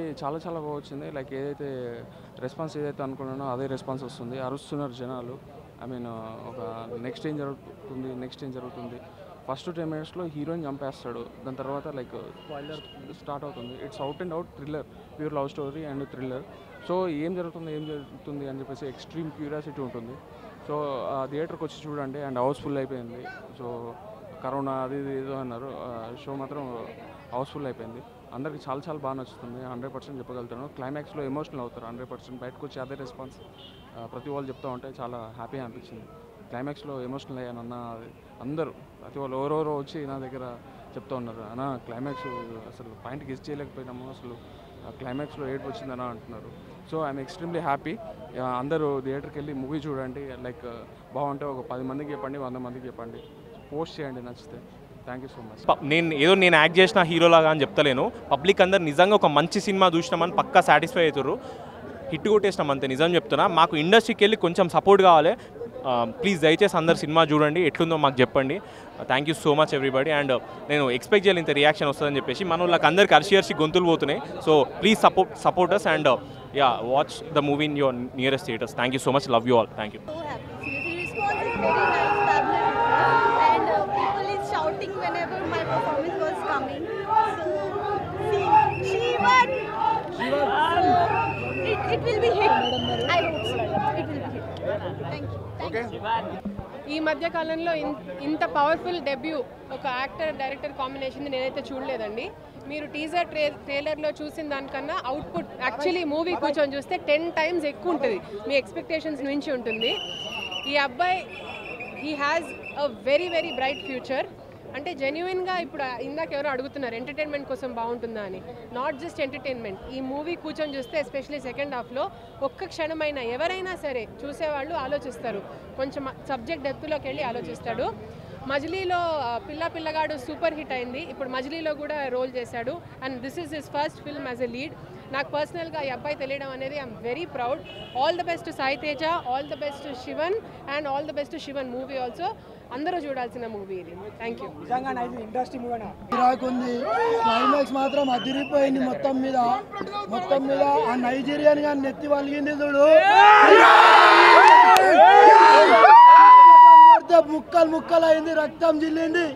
చాలా చాలా బాగా వచ్చింది లైక్ ఏదైతే రెస్పాన్స్ ఏదైతే అనుకున్నానో అదే రెస్పాన్స్ వస్తుంది అరుస్తున్నారు జనాలు ఐ మీన్ ఒక నెక్స్ట్ ఏం జరుగుతుంది నెక్స్ట్ ఏం జరుగుతుంది ఫస్ట్ టెన్ మినిట్స్లో హీరోయిన్ చంపేస్తాడు దాని తర్వాత లైక్ స్టార్ట్ అవుతుంది it's out and out thriller pure love story and thriller so ఏం జరుగుతుంది ఏం జరుగుతుంది అని చెప్పేసి ఎక్స్ట్రీమ్ క్యూరియాసిటీ ఉంటుంది సో ఆ థియేటర్కి వచ్చి చూడండి అండ్ హౌస్ఫుల్ అయిపోయింది సో కరోనా అది ఇది ఏదో అన్నారు షో మాత్రం హౌస్ఫుల్ అయిపోయింది అందరికి చాలా చాలా బాగా నచ్చుతుంది హండ్రెడ్ పర్సెంట్ చెప్పగలుగుతాను క్లైమాక్స్లో ఎమోషనల్ అవుతారు హండ్రెడ్ పర్సెంట్ బయటకు వచ్చి అదే రెస్పాన్స్ ప్రతి వాళ్ళు చెప్తూ ఉంటే చాలా హ్యాపీ అనిపించింది క్లైమాక్స్లో ఎమోషనల్ అయ్యాను అన్న అది అందరూ ప్రతి వాళ్ళు ఎవరెవరో వచ్చి నా దగ్గర చెప్తూ ఉన్నారు అన్న క్లైమాక్స్ అసలు పాయింట్ గెస్ చేయలేకపోయినాము అసలు క్లైమాక్స్లో ఏడుపు వచ్చిందన్న అంటున్నారు సో ఐఎమ్ ఎక్స్ట్రీమ్లీ హ్యాపీ అందరూ థియేటర్కి వెళ్ళి మూవీ చూడండి లైక్ బాగుంటే ఒక పది మందికి చెప్పండి వంద మందికి చెప్పండి పోస్ట్ చేయండి నచ్చితే థ్యాంక్ యూ సో మచ్ ప- నేను ఏదో నేను యాక్ట్ చేసిన హీరోలాగా అని చెప్తలేను పబ్లిక్ అందరు నిజంగా ఒక మంచి సినిమా చూసినామని పక్కా సాటిస్ఫై అవుతారు హిట్ కొట్టేసినాం అంతే నిజం చెప్తున్నా మాకు ఇండస్ట్రీకి వెళ్ళి కొంచెం సపోర్ట్ కావాలి ప్లీజ్ దయచేసి అందరు సినిమా చూడండి ఎట్లుందో మాకు చెప్పండి thank you so much everybody and నేను ఎక్స్పెక్ట్ చేయాలి ఇంత రియాక్షన్ వస్తుందని చెప్పేసి మన వాళ్ళకి అందరికి అరిచి అరిచి గొంతులు పోతున్నాయి so please support supporters and ya watch the movie in your nearest theatres thank you so much love you all thank you so happy. Seriously, response is very nice, fabulous, and uh, people is shouting whenever my performance was coming. So, see, she won. So, it, it will be hit. I hope so. It will be hit. Thank you. Thank you. ఈ మధ్య కాలంలో ఇన్- ఇంత powerful debut ఒక actor director combination నేనైతే చూడలేదండి మీరు teaser tray ట్రైలర్లో చూసిన దానికన్నా అవుట్పుట్ యాక్చువల్లీ మూవీ కూర్చొని చూస్తే టెన్ టైమ్స్ ఎక్కువ ఉంటుంది మీ ఎక్స్పెక్టేషన్స్ నుంచి ఉంటుంది ఈ అబ్బాయి he has a very very bright future అంటే జెన్యున్గా ఇప్పుడు ఇందాక ఎవరో అడుగుతున్నారు ఎంటర్టైన్మెంట్ కోసం బాగుంటుందా అని నాట్ జస్ట్ ఎంటర్టైన్మెంట్ ఈ మూవీ కూర్చొని చూస్తే ఎస్పెషలీ సెకండ్ హాఫ్లో ఒక్క క్షణమైనా ఎవరైనా సరే చూసేవాళ్ళు ఆలోచిస్తారు కొంచెం సబ్జెక్ట్ డెప్త్లోకి వెళ్ళి ఆలోచిస్తాడు మజిలీలో ఆ, పిల్ల పిల్లగాడు సూపర్ హిట్ అయింది ఇప్పుడు మజిలీలో కూడా రోల్ చేశాడు and this is his first film as a lead నాకు పర్సనల్గా ఈ అబ్బాయి తెలియడం అనేది I'm very proud all the best Sai Teja all the best Sivan and all the best Sivan movie also అందరూ చూడాల్సిన మూవీ ఇది థ్యాంక్ యూ రాకుంది క్లైమాక్స్ మాత్రం అదిరిపోయింది మొత్తం మీద మొత్తం మీద ఆ నైజీరియన్ గా నెత్తి వలిగింది చూడు కొడితే ముక్కలు ముక్కలు అయింది రక్తం జిల్లింది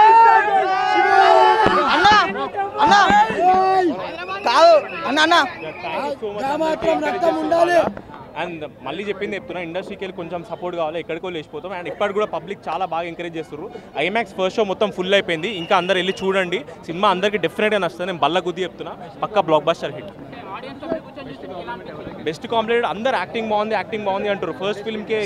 కాదు అన్న అన్న గా మాత్రం రక్తం ఉండాలి అండ్ మళ్ళీ చెప్పింది చెప్తున్నా ఇండస్ట్రీకి వెళ్ళి కొంచెం సపోర్ట్ కావాలి ఎక్కడికో లేచిపోతాం అండ్ ఇప్పటి కూడా పబ్లిక్ చాలా బాగా ఎంకరేజ్ చేస్తారు ఐమాక్స్ ఫస్ట్ షో మొత్తం ఫుల్ అయిపోయింది ఇంకా అందరు వెళ్ళి చూడండి సినిమా అందరికి డెఫినెట్గా నచ్చుతుంది నేను బల్ల గుద్ది చెప్తున్నా పక్కా blockbuster hit best complete అందరు యాక్టింగ్ బాగుంది యాక్టింగ్ బాగుంది అంటారు ఫస్ట్ ఫిల్మ్ కే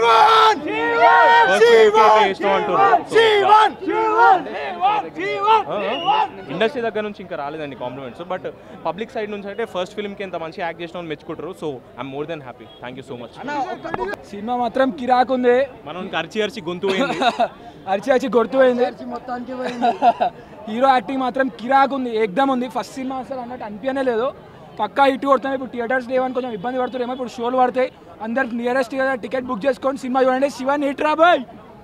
ఇండస్ట్రీ దగ్గర నుంచి ఇంకా రాలేదండి కాంప్లిమెంట్స్ బట్ పబ్లిక్ సైడ్ నుంచి అయితే ఫస్ట్ ఫిల్మ్ కి ఎంత మంచి యాక్ట్ చేసిన వాళ్ళు మెచ్చుకుంటారు so I'm more than happy thank you so much cinema మాత్రం కిరాకుంది మనం అరిచి అరిచి గొంతు పోయింది అరిచి అరిచి కొడుతుపోయింది మొత్తానికి పోయింది హీరో యాక్టింగ్ మాత్రం కిరాకుంది ఏకదమ్ ఉంది ఫస్ట్ సినిమా అసలు అన్నట్టు అనిపించనే లేదు పక్కా హిట్ కొడుతున్నాయి ఇప్పుడు థియేటర్స్ లేవని కొంచెం ఇబ్బంది పడుతున్నారేమో ఇప్పుడు షోలు పడతాయి అందరికి నియరెస్ట్ టికెట్ బుక్ చేసుకొని సినిమా చూడండి శివన్ హిట్ రాబాయ్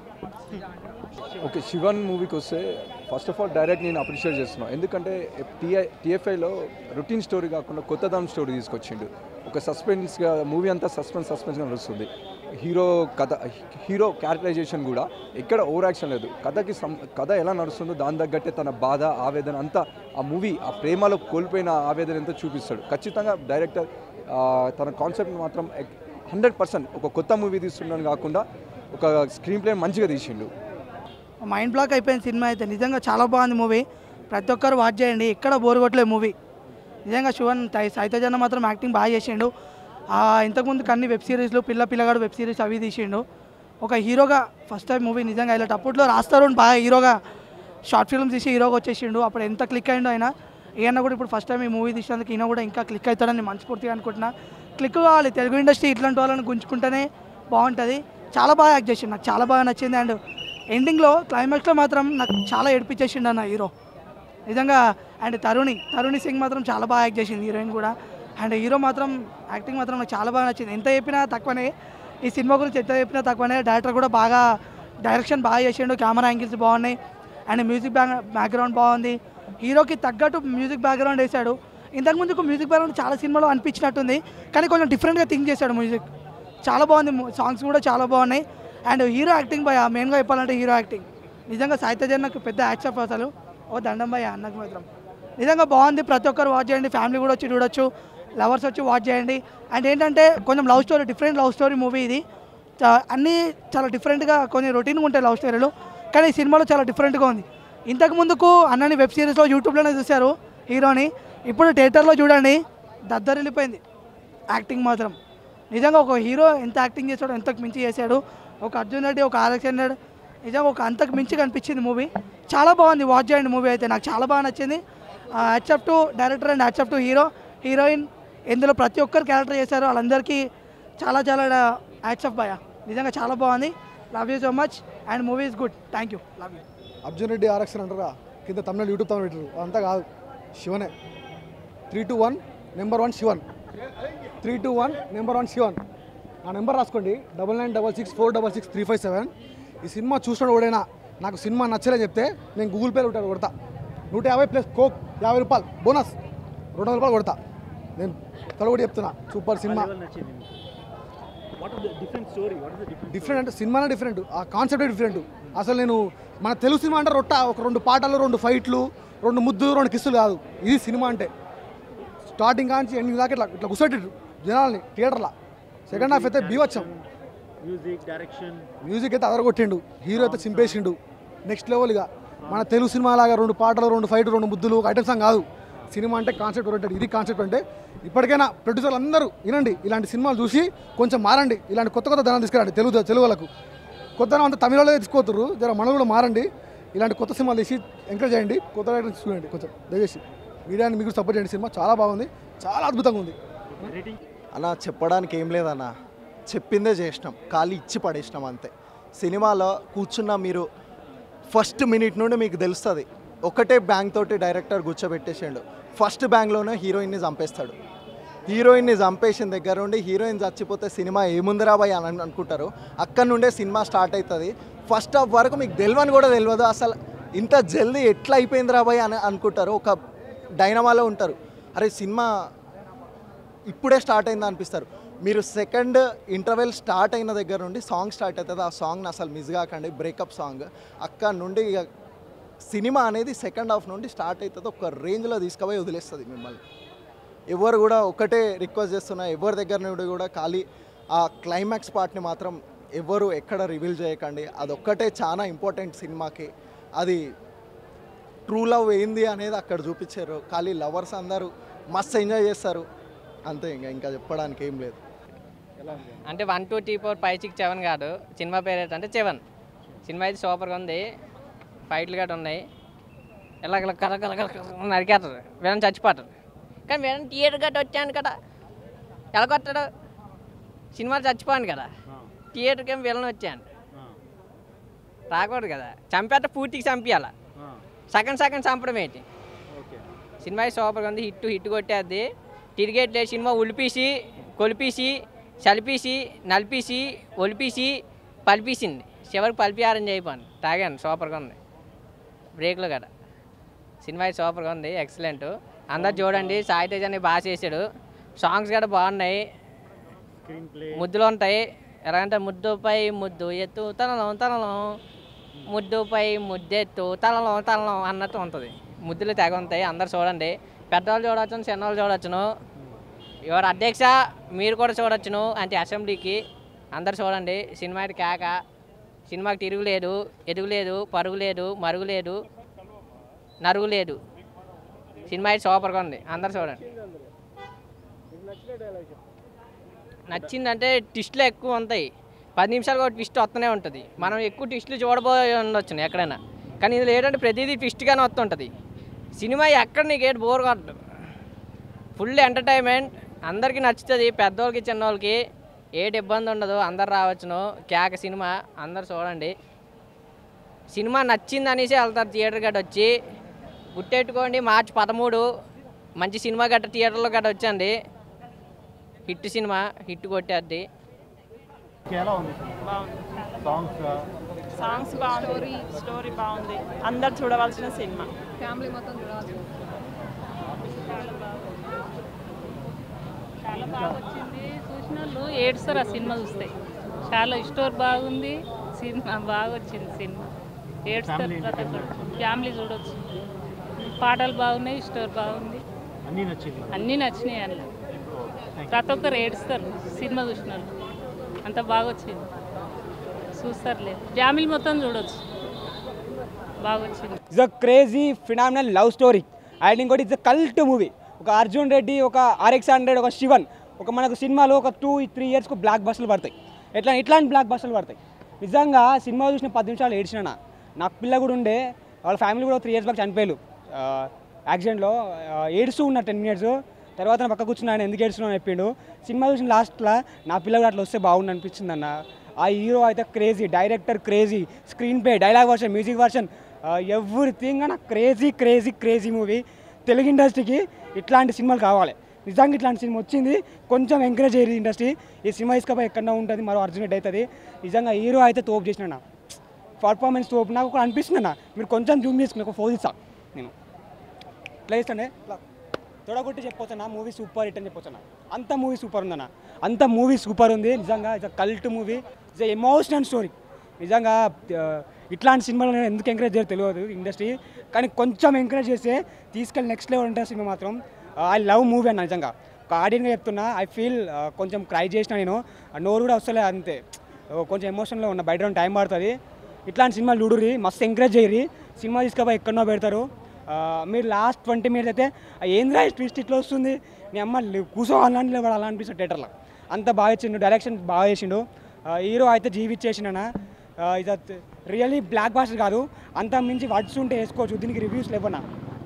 ఓకే శివన్ మూవీకి వస్తే ఫస్ట్ ఆఫ్ ఆల్ డైరెక్ట్ నేను అప్రిషియేట్ చేస్తున్నాను ఎందుకంటే టీఐ టీఎఫ్ఐలో రొటీన్ స్టోరీ కాకుండా కొత్త దాని స్టోరీ తీసుకొచ్చిండు ఒక సస్పెన్స్గా మూవీ అంతా సస్పెన్స్ సస్పెన్స్గా నడుస్తుంది హీరో కథ హీరో క్యారెక్టరైజేషన్ కూడా ఎక్కడ ఓవర్ యాక్షన్ లేదు కథకి సం కథ ఎలా నడుస్తుందో దాని తగ్గట్టే తన బాధ ఆవేదన అంతా ఆ మూవీ ఆ ప్రేమలో కోల్పోయిన ఆవేదన ఎంతో చూపిస్తాడు ఖచ్చితంగా డైరెక్టర్ తన కాన్సెప్ట్ మాత్రం హండ్రెడ్ పర్సెంట్ ఒక కొత్త మూవీ తీస్తున్నాను కాకుండా ఒక స్క్రీన్ ప్లే మంచిగా తీసిండు మైండ్ బ్లాక్ అయిపోయింది సినిమా అయితే నిజంగా చాలా బాగుంది మూవీ ప్రతి ఒక్కరు వాచ్ చేయండి ఎక్కడ బోర్ కొట్టలేదు మూవీ నిజంగా శివన్ సైతజన మాత్రం యాక్టింగ్ బాగా చేసిండు ఆ, ఇంతకుముందు కన్ని వెబ్ సిరీస్లు పిల్ల పిల్లగాడు వెబ్ సిరీస్ అవి తీసిండు ఒక హీరోగా ఫస్ట్ టైం మూవీ నిజంగా ఇలా అప్పట్లో రాస్తారు బాగా హీరోగా షార్ట్ ఫిల్మ్స్ తీసి హీరోగా వచ్చేసిండు అప్పుడు ఎంత క్లిక్ అయిండో ఆయన ఈయన కూడా ఇప్పుడు ఫస్ట్ టైం ఈ మూవీ తీసినందుకు ఈయన కూడా ఇంకా క్లిక్ అవుతాడని మనస్ఫూర్తిగా అనుకుంటున్నా క్లిక్ కావాలి తెలుగు ఇండస్ట్రీ ఇట్లాంటి వాళ్ళని గుంజుకుంటేనే బాగుంటుంది చాలా బాగా యాక్ట్ చేసిండు నాకు చాలా బాగా నచ్చింది అండ్ ఎండింగ్లో క్లైమాక్స్లో మాత్రం నాకు చాలా ఏడిపించేసిండు అన్న హీరో నిజంగా అండ్ తరుణి తరుణి సింగ్ మాత్రం చాలా బాగా యాక్ట్ చేసింది హీరోయిన్ కూడా అండ్ హీరో మాత్రం యాక్టింగ్ మాత్రం నాకు చాలా బాగా నచ్చింది ఎంత చెప్పినా తక్కువనే ఈ సినిమా గురించి ఎంత చెప్పినా తక్కువనే డైరెక్టర్ కూడా బాగా డైరెక్షన్ బాగా చేసిండు కెమెరా యాంగిల్స్ బాగున్నాయి అండ్ మ్యూజిక్ బ్యాక్ బ్యాక్గ్రౌండ్ బాగుంది హీరోకి తగ్గట్టు మ్యూజిక్ బ్యాక్గ్రౌండ్ వేశాడు ఇంతకుముందుకు మ్యూజిక్ పరంగా చాలా సినిమాలో అనిపించినట్టుంది కానీ కొంచెం డిఫరెంట్గా థింక్ చేశాడు మ్యూజిక్ చాలా బాగుంది సాంగ్స్ కూడా చాలా బాగున్నాయి అండ్ హీరో యాక్టింగ్ భయ మెయిన్గా చెప్పాలంటే హీరో యాక్టింగ్ నిజంగా సాహిత్య జన్నకు పెద్ద యాక్సెప్ అసలు ఓ దండం భయ అన్నకు మాత్రం నిజంగా బాగుంది ప్రతి ఒక్కరు వాచ్ చేయండి ఫ్యామిలీ కూడా వచ్చి చూడొచ్చు లవర్స్ వచ్చి వాచ్ చేయండి అండ్ ఏంటంటే కొంచెం love story different love story movie ఇది చా- అన్నీ చాలా డిఫరెంట్గా కొన్ని రొటీన్గా ఉంటాయి లవ్ స్టోరీలు కానీ ఈ సినిమాలో చాలా డిఫరెంట్గా ఉంది ఇంతకు ముందుకు అన్నని వెబ్ సిరీస్లో యూట్యూబ్లోనే చూశారు హీరోని ఇప్పుడు థియేటర్లో చూడండి దద్దరిల్లిపోయింది యాక్టింగ్ మాత్రం నిజంగా ఒక హీరో ఎంత యాక్టింగ్ చేశాడో ఎంతకు మించి చేశాడు ఒక అర్జున్ రెడ్డి ఒక ఆర్ఎక్స్ హండ్రెడ్ నిజంగా ఒక అంతకు మించి కనిపించింది మూవీ చాలా బాగుంది వాచ్ చేయండి మూవీ అయితే నాకు చాలా బాగా నచ్చింది hats off to director and hats off to hero heroine ఇందులో ప్రతి ఒక్కరు క్యారెక్టర్ చేశారు వాళ్ళందరికీ చాలా చాలా హ్యాట్సప్ భయ నిజంగా చాలా బాగుంది love you so much and movie is good thank you love you Arjun Reddy ఆరక్షణ అంటారా కింద తమిళ యూట్యూబ్ తమిళ పెట్టారు అదంతా కాదు శివనే three two one number one Sivan three two one number one Sivan నా నెంబర్ రాసుకోండి double nine double six four double six three five seven ఈ సినిమా చూసినాడు ఎవడైనా నాకు సినిమా నచ్చలే చెప్తే నేను గూగుల్ పేలో ఉంటాను కొడతా నూట యాభై ప్లస్ కోక్ యాభై రూపాయలు బోనస్ రెండు వందల రూపాయలు కొడతా నేను తలగొడి చెప్తున్నా సూపర్ సినిమా డిఫరెంట్ అంటే సినిమానే డిఫరెంట్ ఆ కాన్సెప్టే డిఫరెంట్ అసలు నేను మన తెలుగు సినిమా అంటే రొట్ట ఒక రెండు పాటలు రెండు ఫైట్లు రెండు ముద్దు రెండు కిస్సులు కాదు ఇది సినిమా అంటే స్టార్టింగ్ కాంచి ఎండింగ్ దాకా ఇట్లా ఇట్లా కూర్చోటెట్టు జనాల్ని థియేటర్లో సెకండ్ హాఫ్ అయితే బీవచ్చం మ్యూజిక్ డైరెక్షన్ మ్యూజిక్ అయితే అదరగొట్టిండు హీరో అయితే చింపేసిండు నెక్స్ట్ లెవెల్ ఇక మన తెలుగు సినిమా లాగా రెండు పాటలు రెండు ఫైట్ రెండు ముద్దులు ఒక ఐటమ్ సాంగ్ కాదు సినిమా అంటే కాన్సెప్ట్ ఓరియంటెడ్ ఇది కాన్సెప్ట్ అంటే ఇప్పటికైనా ప్రొడ్యూసర్లు అందరూ వినండి ఇలాంటి సినిమాలు చూసి కొంచెం మారండి ఇలాంటి కొత్త కొత్త ధనాలు తీసుకురండి తెలుగు తెలుగు వాళ్ళకు కొత్త ధనం అంతా తమిళలో తీసుకోతున్నారు జర మన కూడా మారండి ఇలాంటి కొత్త సినిమాలు తీసి ఎంకరేజ్ చేయండి కొత్త రైటర్స్ చూడండి కొంచెం దయచేసి మీడియాని మీకు సపోర్ట్ చేయండి సినిమా చాలా బాగుంది చాలా అద్భుతంగా ఉంది అన్న చెప్పడానికి ఏం లేదన్న చెప్పిందే చేసినాం ఖాళీ ఇచ్చి పడేసినాం అంతే సినిమాలో కూర్చున్న మీరు ఫస్ట్ మినిట్ నుండి మీకు తెలుస్తుంది ఒకటే బ్యాంక్ తోటి డైరెక్టర్ కూర్చోబెట్టేసాడు ఫస్ట్ బ్యాంక్లోనే హీరోయిన్ని చంపేస్తాడు హీరోయిన్ని చంపేసిన దగ్గర నుండి హీరోయిన్ చచ్చిపోతే సినిమా ఏముందిరా బాయ్ అని అనుకుంటారు అక్కడ నుండే సినిమా స్టార్ట్ అవుతుంది ఫస్ట్ హాఫ్ వరకు మీకు తెలియని కూడా తెలియదు అసలు ఇంత జల్దీ ఎట్లా అయిపోయిందిరా బాయ్ అని అనుకుంటారు ఒక డైనమాలో ఉంటారు అరే సినిమా ఇప్పుడే స్టార్ట్ అయింది అనిపిస్తారు మీరు సెకండ్ ఇంటర్వెల్ స్టార్ట్ అయిన దగ్గర నుండి సాంగ్ స్టార్ట్ అవుతుంది ఆ సాంగ్ని అసలు మిస్ కాకండి బ్రేకప్ సాంగ్ అక్కడ నుండి ఇక సినిమా అనేది సెకండ్ హాఫ్ నుండి స్టార్ట్ అవుతుంది ఒక రేంజ్లో తీసుకుపోయి వదిలేస్తుంది మిమ్మల్ని ఎవరు కూడా ఒకటే రిక్వెస్ట్ చేస్తున్నా ఎవరి దగ్గర నుండి కూడా ఖాళీ ఆ క్లైమాక్స్ పార్ట్ని మాత్రం ఎవరు ఎక్కడ రివీల్ చేయకండి అదొక్కటే చాలా ఇంపార్టెంట్ సినిమాకి అది ట్రూ లవ్ ఏంది అనేది అక్కడ చూపించారు ఖాళీ లవర్స్ అందరూ మస్తు ఎంజాయ్ చేస్తారు అంతే ఇంకా ఇంకా చెప్పడానికి ఏం లేదు అంటే one two three four five six seven కాదు సినిమా పేరు ఏంటంటే సెవెన్ సినిమా అయితే సూపర్గా ఉంది ఫైట్లు గట్రా ఉన్నాయి ఇలా ఇలా కర కర కర కర నరికేస్తారు వీళ్ళని చచ్చిపోతారు కానీ వీళ్ళని థియేటర్ గట్ట వచ్చాను కదా ఎలా కొట్టాడు సినిమా చచ్చిపోయాను కదా థియేటర్కి ఏం వీళ్ళని వచ్చాను రాకూడదు కదా చంపేట పూర్తికి చంపించాల సగం సగం చంపడం ఏంటి సినిమా అయితే సూపర్గా ఉంది హిట్ హిట్ కొట్టేది తిరిగేట్ లేదు సినిమా ఉలిపేసి కొలిపేసి చలిపేసి నలిపేసి ఒలిపేసి పలిపేసింది చివరికి పలిపి ఆరెంజ్ అయిపోయాను తాగాను సూపర్గా ఉంది బ్రేక్లో కదా సినిమా అయితే సూపర్గా ఉంది ఎక్సలెంట్ అందరు చూడండి సాయి తేజ్ అని బాగా చేశాడు సాంగ్స్ కూడా బాగున్నాయి ముద్దులు ఉంటాయి ఎలాగంటే ముద్దుపై ముద్దు ఎత్తు తనలం తనలం ముద్దుపై ముద్దెత్తు తనలం తనలం అన్నట్టు ఉంటుంది ముద్దులు తెగ ఉంటాయి అందరు చూడండి పెద్దవాళ్ళు చూడవచ్చును చిన్నవాళ్ళు చూడవచ్చును ఎవరు అధ్యక్ష మీరు కూడా చూడొచ్చును అంటే అసెంబ్లీకి అందరు చూడండి సినిమా అయితే కేక సినిమాకి తిరుగులేదు ఎదుగులేదు పరుగు లేదు మరుగు లేదు నరుగు లేదు సినిమా అయితే సూపర్గా ఉంది అందరు చూడండి నచ్చిందంటే ట్విస్ట్లు ఎక్కువ ఉంటాయి పది నిమిషాలు ఒక ట్విస్ట్ వస్తూనే ఉంటుంది మనం ఎక్కువ ట్విస్ట్లు చూడబోయి ఉండొచ్చు ఎక్కడైనా కానీ ఇందులో ఏంటంటే ప్రతిదీ ట్విస్ట్గానే వస్తుంటుంది సినిమా ఎక్కడ నీకు ఏంటి బోర్ కొట్టదు ఫుల్ ఎంటర్టైన్మెంట్ అందరికీ నచ్చుతుంది పెద్దోళ్ళకి చిన్నోళ్ళకి ఏటి ఇబ్బంది ఉండదు అందరు రావచ్చును కేక సినిమా అందరు చూడండి సినిమా నచ్చింది అనేసి వెళ్తారు థియేటర్ గట్ట వచ్చి గుర్తెట్టుకోండి మార్చి పదమూడు మంచి సినిమా గట్ట థియేటర్లో గట్ట వచ్చండి హిట్ సినిమా హిట్ కొట్టేది ఎలా ఉంది సాంగ్స్ సాంగ్స్ బాగుంది స్టోరీ బాగుంది అందరు చూడవలసిన సినిమా ఫ్యామిలీ మొత్తం చూడాలి చాలా బాగా వచ్చింది చూసిన వాళ్ళు ఏడుస్తారు ఆ సినిమా చూస్తే చాలా స్టోర్ బాగుంది సినిమా బాగా వచ్చింది సినిమా ఏడుస్తారు ప్రతి ఒక్కరు ఫ్యామిలీ చూడొచ్చు పాటలు బాగున్నాయి స్టోర్ బాగుంది అన్నీ నచ్చింది అన్నీ నచ్చినాయి అందులో ప్రతి ఒక్కరు ఏడుస్తారు సినిమా చూసిన వాళ్ళు అంత బాగా వచ్చింది చూస్తారులే ఫ్యామిలీ మొత్తం చూడొచ్చు బాగా వచ్చింది it's a crazy phenomenal love story and ఇంకోటి ఇట్స్ అ కల్ట్ మూవీ ఒక అర్జున్ రెడ్డి ఒక ఆర్ఎక్స్ హండ్రెడ్ ఒక శివన్ ఒక మనకు సినిమాలో ఒక టూ త్రీ ఇయర్స్కు బ్లాక్ బస్సులు పడతాయి ఎట్లా ఇట్లాంటి బ్లాక్ బస్సులు పడతాయి నిజంగా సినిమా చూసిన పది నిమిషాలు ఏడ్చిన నాకు పిల్ల కూడా ఉండే వాళ్ళ ఫ్యామిలీ కూడా త్రీ ఇయర్స్ బ్యాక్ చనిపోయారు యాక్సిడెంట్లో ఏడుస్తూ ఉన్నారు టెన్ మినిట్స్ తర్వాత నా పక్క కూర్చున్నా ఆయన ఎందుకు ఏడుస్తున్నాను చెప్పిండు సినిమా చూసిన లాస్ట్లో నా పిల్ల కూడా అట్లా వస్తే బాగుండు అనిపించింది అన్న ఆ హీరో అయితే crazy director crazy screenplay dialogue version music version everything అన్న crazy crazy crazy movie Telugu ఇండస్ట్రీకి ఇట్లాంటి సినిమాలు కావాలి నిజంగా ఇట్లాంటి సినిమా వచ్చింది కొంచెం ఎంకరేజ్ అయ్యేది ఇండస్ట్రీ ఈ సినిమా ఇసుకపోయి ఎక్కడో ఉంటుంది మరో అర్జున్ రెడ్డి అవుతుంది నిజంగా హీరో అయితే తోపు చేసిన పర్ఫార్మెన్స్ తోపు నాకు ఒకటి అనిపిస్తుంది అన్న మీరు కొంచెం జూమ్ చేసుకుని ఒక ఫోన్ ఇస్తా నేను ఇట్లా ఇస్తానే ఇట్లా తొడగొట్టి చెప్పొచ్చన్నా మూవీ సూపర్ హిట్ అని చెప్పొచ్చన్న అంత మూవీ సూపర్ ఉందన్న అంత మూవీ సూపర్ ఉంది నిజంగా it's cult movie it's emotional story నిజంగా ఆ, ఇట్లాంటి సినిమాలు నేను ఎందుకు ఎంకరేజ్ చేయాలో తెలియదు ఇండస్ట్రీ కానీ కొంచెం ఎంకరేజ్ చేస్తే తీసుకెళ్ళి నెక్స్ట్ లెవెల్ ఉంటుంది సినిమా మాత్రం ఐ లవ్ మూవీ అన్న నిజంగా ఒక ఆడియన్గా చెప్తున్నా ఐ ఫీల్ కొంచెం క్రై చేసిన నేను ఆ నోరు కూడా వస్తలే అంతే ఓ, కొంచెం ఎమోషన్లో ఉన్న బయట టైం పడుతుంది ఇట్లాంటి సినిమాలు చూడుర్రి మస్తు ఎంకరేజ్ చేయరి సినిమా తీసుకపోయి ఎక్కడనో పెడతారు ఆ, మీరు లాస్ట్ ట్వంటీ మినిట్స్ అయితే "ఆ, ఏంద్రా ఈ ట్విస్ట్ ఇట్లా వస్తుంది నీ అమ్మ లే- కూర్చోవాలని లేవాలి అలా అనిపిస్తుంది థియేటర్లో అంత బాగా ఇచ్చిండు డైరెక్షన్ బాగా చేసిండు ఆ, హీరో అయితే జీవిచ్చేసిండనా ఇది రియల్లీ బ్లాక్ బాస్టర్ కాదు అంత మించి వర్డ్స్ ఉంటే వేసుకోవచ్చు దీనికి రివ్యూస్ లేవన్నా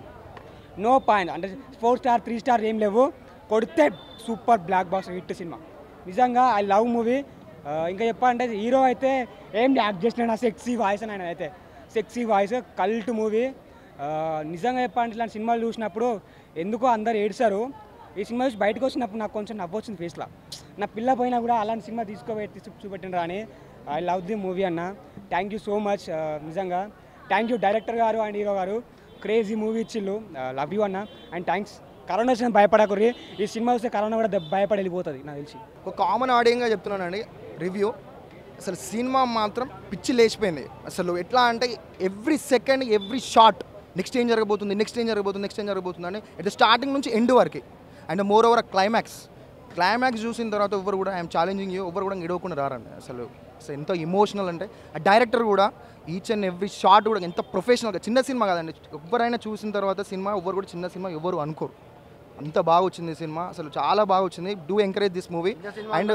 నో పాయింట్ అంటే ఫోర్ స్టార్ త్రీ స్టార్ ఏం లేవు కొడితే super blockbuster hit cinema నిజంగా ఐ లవ్ మూవీ ఇంకా చెప్పాలంటే హీరో అయితే ఏం యాక్ట్ చేసిన సెక్సీ వాయిస్ అని ఆయన అయితే సెక్సీ వాయిస్ కల్ట్ మూవీ నిజంగా చెప్పాలంటే ఇలాంటి సినిమాలు చూసినప్పుడు ఎందుకో అందరు ఏడ్చారు ఈ సినిమా చూసి బయటకు వచ్చినప్పుడు నాకు కొంచెం నవ్వొచ్చింది ఫేస్లో నా పిల్ల పోయినా కూడా అలాంటి సినిమా తీసుకోబెట్టి చూపెట్టిన అని ఐ లవ్ ది మూవీ అన్న థ్యాంక్ యూ సో మచ్ నిజంగా థ్యాంక్ యూ డైరెక్టర్ గారు అండ్ హీరో గారు క్రేజీ మూవీ ఇచ్చిళ్ళు లవ్ యూ అన్న అండ్ థ్యాంక్స్ కరోనా వచ్చిన భయపడకుర్రి ఈ సినిమా వస్తే కరోనా కూడా దెబ్బ- భయపడి వెళ్ళిపోతుంది నాకు తెలిసి ఒక కామన్ ఆడియన్గా చెప్తున్నానండి రివ్యూ అసలు సినిమా మాత్రం పిచ్చి లేచిపోయింది అసలు ఎట్లా అంటే every second every shot next ఏం జరగబోతుంది నెక్స్ట్ ఏం జరగబోతుంది నెక్స్ట్ ఏం జరగబోతుంది అని అట్ స్టార్టింగ్ నుంచి ఎండ్ వరకు and moreover climax climax చూసిన తర్వాత ఎవరు కూడా ఐఎమ్ ఛాలెంజింగ్ యూ ఎవరు కూడా ఇడవకుండా రారండి అసలు అసలు ఎంతో ఇమోషనల్ అంటే ఆ డైరెక్టర్ కూడా ఈచ్ అండ్ ఎవ్రీ షాట్ కూడా ఎంత ప్రొఫెషనల్గా చిన్న సినిమా కదండి ఎవరైనా చూసిన తర్వాత సినిమా ఎవరు కూడా చిన్న సినిమా ఎవరు అనుకోరు అంత బాగా వచ్చింది సినిమా అసలు చాలా బాగా వచ్చింది do encourage this movie and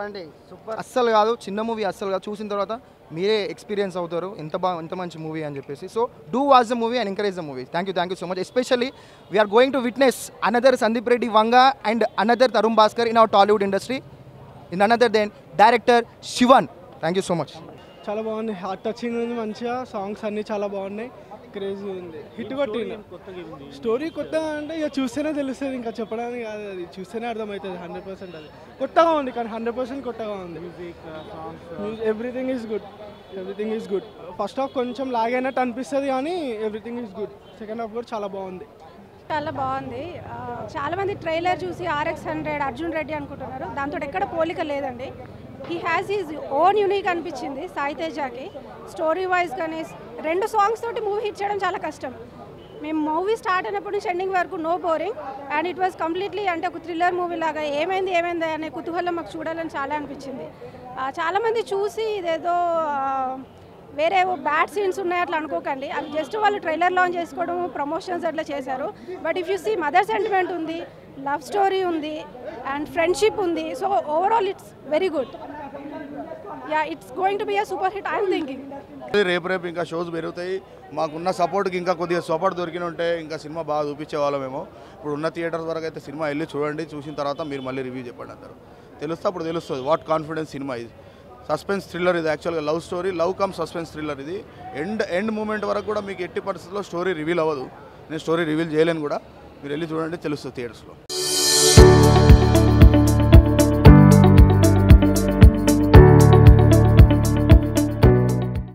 అస్సలు కాదు చిన్న మూవీ అస్సలు కాదు చూసిన తర్వాత మీరే ఎక్స్పీరియన్స్ అవుతారు ఎంత బాగా ఎంత మంచి మూవీ అని చెప్పేసి so do watch the movie and encourage the movie thank you thank you so much especially we are going to witness another Sandeep Reddy Vanga and another Tarun Bhaskar in our Tollywood industry in another then director Sivan thank you so much చాలా బాగుంది heart touching ఉంది మంచిగా songs అన్నీ చాలా బాగున్నాయి crazy ఉంది hit కొట్టింది story కొత్తగా అంటే ఇక చూస్తేనే తెలుస్తుంది ఇంకా చెప్పడానికి కాదు అది చూస్తేనే అర్థమవుతుంది హండ్రెడ్ పర్సెంట్ అది కొత్తగా ఉంది కానీ హండ్రెడ్ పర్సెంట్ కొత్తగా ఉంది everything is good everything is good first half కొంచెం లాగ్ అయినట్టు అనిపిస్తుంది కానీ everything is good second half కూడా చాలా బాగుంది చాలా బాగుంది ఆ, చాలా మంది ట్రైలర్ చూసి ఆర్ఎక్స్ హండ్రెడ్ అర్జున్ రెడ్డి అనుకుంటున్నారు దాంతో ఎక్కడ పోలిక లేదండి he has is own unique అనిపించింది సాయి తేజాకి స్టోరీ వైజ్ కానీ రెండు సాంగ్స్ తోటి మూవీ హిట్ చేయడం చాలా కష్టం మేము మూవీ స్టార్ట్ అయినప్పటి నుంచి ఎండింగ్ వరకు no boring and it was completely అంటే ఒక థ్రిల్లర్ మూవీ లాగా ఏమైంది ఏమైంది అనే కుతూహలం మాకు చూడాలని చాలా అనిపించింది ఆ, చాలామంది చూసి ఇదేదో ఆ, వేరే బ్యాడ్ సీన్స్ ఉన్నాయి అట్లా అనుకోకండి అవి జస్ట్ వాళ్ళు ట్రైలర్ లాంచ్ చేసుకోవడం ప్రమోషన్స్ అట్లా చేశారు but if you see mother sentiment ఉంది లవ్ స్టోరీ ఉంది అండ్ ఫ్రెండ్షిప్ ఉంది so overall it's very good yeah it's going to be a super hit I'm thinking రేపు రేపు ఇంకా షోస్ పెరుగుతాయి మాకున్న సపోర్ట్కి ఇంకా కొద్దిగా సపోర్ట్ దొరికిన ఉంటే ఇంకా సినిమా బాగా చూపించే వాళ్ళమేమో ఇప్పుడు ఉన్న థియేటర్స్ వరకు అయితే సినిమా వెళ్ళి చూడండి చూసిన తర్వాత మీరు మళ్ళీ రివ్యూ చెప్పండి అందరు తెలుస్తే అప్పుడు తెలుస్తుంది వాట్ కాన్ఫిడెన్స్ సినిమా ఇది సస్పెన్స్ థ్రిల్లర్ ఇది యాక్చువల్గా love story love cum suspense thriller ఇది ఎండ్ ఎండ్ మూమెంట్ వరకు కూడా మీకు ఎట్టి పరిస్థితుల్లో స్టోరీ రివీల్ అవ్వదు నేను స్టోరీ రివీల్ చేయలేను కూడా మీరు వెళ్ళి చూడండి తెలుస్తుంది థియేటర్స్లో